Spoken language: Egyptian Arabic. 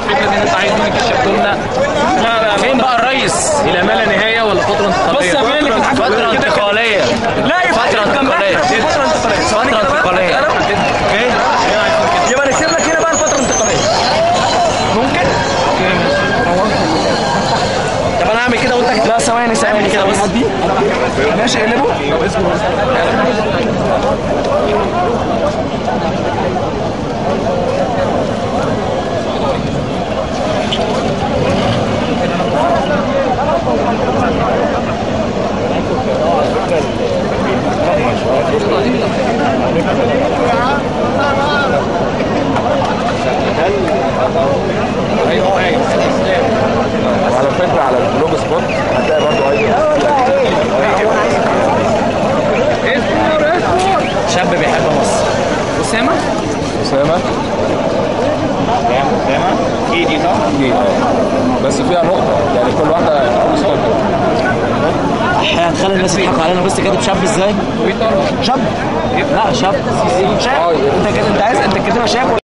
الفكره دي ان انت عايز منك الشاب لنا فين بقى الريس الى ما لا نهايه ولا فتره انتقاليه؟ بص يا مين اللي كان حاجة فترة كده كده. انتقالية لا يبقى فترة كان بقى انتقالية. فترة انتقالية ثواني فترة كده بقى. انتقالية. اوكي يبقى نكتب لك هنا بقى الفترة الانتقالية ممكن؟ طب انا هعمل كده وانت لا ثواني ثواني كده بس دي ماشي اقلبه وعلى فكره على البلوج سبوت هتلاقي برضه اي شاب بيحب مصر اسامه اسامه ايدي صح؟ اكيد بس فيها نقطه يعني كل واحده بلوج سبوت هتخلي الناس يضحكوا علينا بس كاتب شاب ازاي؟ شاب لا شاب شاب انت كده انت عايز انت كاتبها شاب